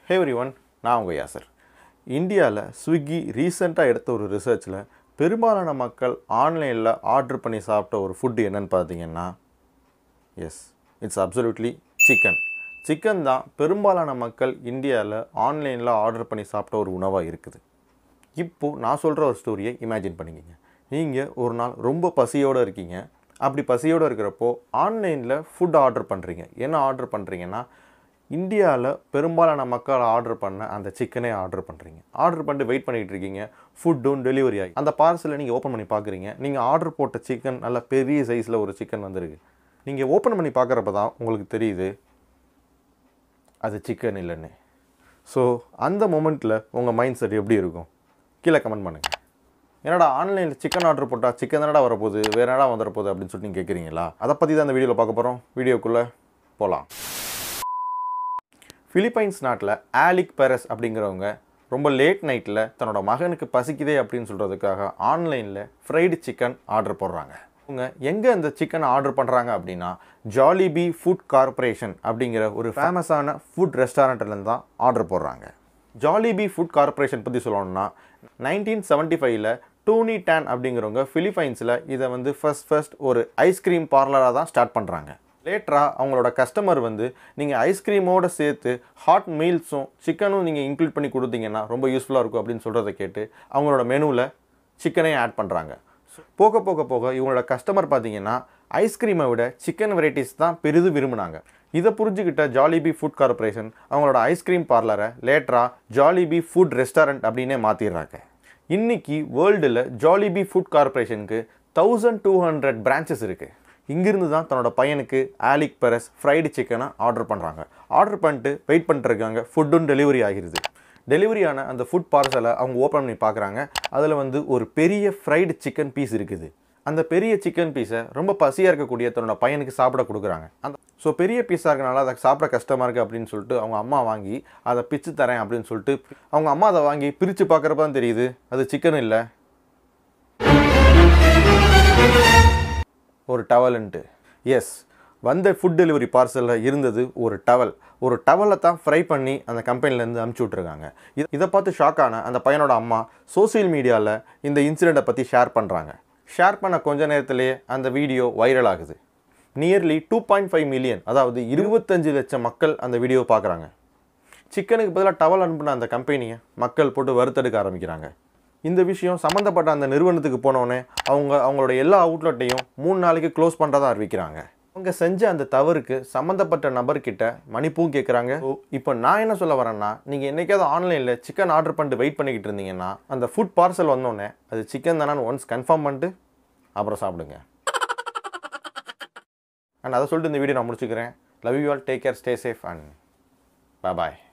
ஹே every one நான் உங்கள் யாசர் இந்தியாவில் ஸ்விக்கி ரீசெண்டாக எடுத்த ஒரு ரிசர்ச்சில் பெரும்பாலான மக்கள் ஆன்லைனில் ஆர்டர் பண்ணி சாப்பிட்ட ஒரு ஃபுட்டு என்னன்னு பார்த்தீங்கன்னா yes it's absolutely chicken chicken தான் பெரும்பாலான மக்கள் இந்தியாவில் ஆன்லைனில் ஆர்டர் பண்ணி சாப்பிட்ட ஒரு உணவாக இருக்குது இப்போது நான் சொல்கிற ஒரு ஸ்டோரியை இமேஜின் பண்ணிக்கங்க நீங்கள் ஒரு நாள் ரொம்ப பசியோடு இருக்கீங்க அப்படி பசியோடு இருக்கிறப்போ ஆன்லைனில் ஃபுட் ஆர்டர் பண்ணுறீங்க என்ன ஆர்டர் பண்ணுறீங்கன்னா இந்தியாவில் பெரும்பாலான மக்கள் ஆர்டர் பண்ண அந்த சிக்கனே ஆர்டர் பண்ணுறீங்க ஆர்டர் பண்ணிட்டு வெயிட் பண்ணிகிட்டு இருக்கீங்க ஃபுட்டும் டெலிவரி ஆகி அந்த பார்சலை நீங்கள் ஓப்பன் பண்ணி பார்க்குறீங்க நீங்கள் ஆர்டர் போட்ட சிக்கன் நல்ல பெரிய சைஸில் ஒரு சிக்கன் வந்திருக்கு நீங்கள் ஓப்பன் பண்ணி பார்க்குறப்ப தான் உங்களுக்கு தெரியுது அது சிக்கன் இல்லைன்னு ஸோ அந்த மொமெண்ட்டில் உங்கள் மைண்ட் செட் எப்படி இருக்கும் கீழே கமெண்ட் பண்ணுங்கள் என்னடா ஆன்லைனில் சிக்கன் ஆர்டர் போட்டால் சிக்கன் தானடா வரப்போகுது வேறு என்னடா வந்துட போகுது அப்படின்னு சொல்லிட்டு நீங்கள் கேட்குறீங்களா அதை பற்றி தான் இந்த வீடியோவில் பார்க்க போகிறோம் வீடியோக்குள்ளே போகலாம் பிலிப்பைன்ஸ் நாட்டில் ஆலிக் பெரஸ் அப்படிங்கிறவங்க ரொம்ப லேட் நைட்டில் தன்னோட மகனுக்கு பசிக்குதே அப்படின்னு சொல்கிறதுக்காக ஆன்லைனில் ஃப்ரைடு சிக்கன் ஆர்டர் போடுறாங்க அவங்க எங்கே அந்த சிக்கன் ஆர்டர் பண்ணுறாங்க அப்படின்னா ஜாலிபி ஃபுட் கார்ப்பரேஷன் அப்படிங்கிற ஒரு ஃபேமஸான ஃபுட் ரெஸ்டாரண்ட்லேருந்து தான் ஆர்டர் போடுறாங்க ஜாலிபி ஃபுட் கார்ப்பரேஷன் பற்றி சொல்லணும்னா நைன்டீன் செவன்ட்டி ஃபைவ்ல டோனி டேன் அப்படிங்கிறவங்க ஃபிலிப்பைன்ஸில் இதை வந்து ஃபர்ஸ்ட் ஃபர்ஸ்ட் ஒரு ஐஸ்கிரீம் பார்லராக தான் ஸ்டார்ட் பண்ணுறாங்க லேட்டராக அவங்களோட கஸ்டமர் வந்து நீங்கள் ஐஸ்கிரீமோடு சேர்த்து ஹாட் மீல்ஸும் சிக்கனும் நீங்கள் இன்க்ளூட் பண்ணி கொடுத்தீங்கன்னா ரொம்ப யூஸ்ஃபுல்லாக இருக்கும் அப்படின்னு சொல்கிறத கேட்டு அவங்களோட மெனுவில் சிக்கனையும் ஆட் பண்ணுறாங்க போக போக போக இவங்களோட கஸ்டமர் பார்த்தீங்கன்னா ஐஸ்கிரீமை விட சிக்கன் வெரைட்டிஸ் தான் பெரிதும் விரும்பினாங்க இதை புரிஞ்சுக்கிட்ட ஜாலிபி ஃபுட் கார்ப்பரேஷன் அவங்களோட ஐஸ்கிரீம் பார்லரை லேட்டராக ஜாலிபி ஃபுட் ரெஸ்டாரண்ட் அப்படின்னே மாற்றிடுறாங்க இன்னைக்கு வேர்ல்டில் ஜாலிபி ஃபுட் கார்ப்பரேஷனுக்கு தௌசண்ட் டூ ஹண்ட்ரட் பிரான்ச்சஸ் இருக்குது இங்கிருந்து தான் தன்னோட பையனுக்கு ஆலிக் பெரஸ் ஃப்ரைடு சிக்கனை ஆர்டர் பண்ணுறாங்க ஆர்டர் பண்ணிட்டு வெயிட் பண்ணிட்டு இருக்காங்க ஃபுட்டும் டெலிவரி ஆகிருது டெலிவரி ஆன அந்த ஃபுட் பார்சலை அவங்க ஓப்பன் பண்ணி பார்க்குறாங்க அதில் வந்து ஒரு பெரிய ஃப்ரைடு சிக்கன் பீஸ் இருக்குது அந்த பெரிய சிக்கன் பீஸை ரொம்ப பசியாக இருக்கக்கூடிய தன்னோட பையனுக்கு சாப்பிட கொடுக்குறாங்க அந்த ஸோ பெரிய பீஸாக இருக்கனால அதை சாப்பிட கஷ்டமாக இருக்குது அப்படின்னு சொல்லிட்டு அவங்க அம்மா வாங்கி அதை பிச்சு தரேன் அப்படின்னு சொல்லிட்டு அவங்க அம்மா அதை வாங்கி பிரித்து பார்க்குறப்ப தான் தெரியுது அது சிக்கன் இல்லை ஒரு டவல்ன்ட்டு எஸ் வந்த ஃபுட் டெலிவரி பார்சலில் இருந்தது ஒரு டவல் ஒரு டவலை தான் ஃப்ரை பண்ணி அந்த கம்பெனிலேருந்து அமுச்சு விட்ருக்காங்க இது இதை பார்த்து ஷாக் ஆன அந்த பையனோட அம்மா சோசியல் மீடியாவில் இந்த இன்சிடெண்ட்டை பற்றி ஷேர் பண்ணுறாங்க ஷேர் பண்ண கொஞ்ச நேரத்திலேயே அந்த வீடியோ வைரல் ஆகுது nearly two point five million அதாவது இருபத்தஞ்சு லட்சம் மக்கள் அந்த வீடியோ பார்க்குறாங்க சிக்கனுக்கு பதிலாக டவல் அனுப்புன அந்த கம்பெனியை மக்கள் போட்டு வறுத்தெடுக்க ஆரம்பிக்கிறாங்க இந்த விஷயம் சம்மந்தப்பட்ட அந்த நிறுவனத்துக்கு போனோடனே அவங்க அவங்களோட எல்லா அவுட்லெட்டையும் மூணு நாளைக்கு க்ளோஸ் பண்ணுறதா அறிவிக்கிறாங்க அவங்க செஞ்ச அந்த தவறுக்கு சம்மந்தப்பட்ட நபர்கிட்ட மன்னிப்பும் கேட்குறாங்க இப்போ நான் என்ன சொல்ல வரேன்னா நீங்கள் என்னைக்காவது ஆன்லைனில் சிக்கன் ஆர்டர் பண்ணிட்டு வெயிட் பண்ணிக்கிட்டு இருந்தீங்கன்னா அந்த ஃபுட் பார்சல் வந்தோடனே அது சிக்கன் தானு ஒன்ஸ் கன்ஃபார்ம் பண்ணிட்டு அப்புறம் சாப்பிடுங்க அண்ட் அதை சொல்லிட்டு இந்த வீடியோ நான் முடிச்சுக்கிறேன் love you all take care stay safe and bye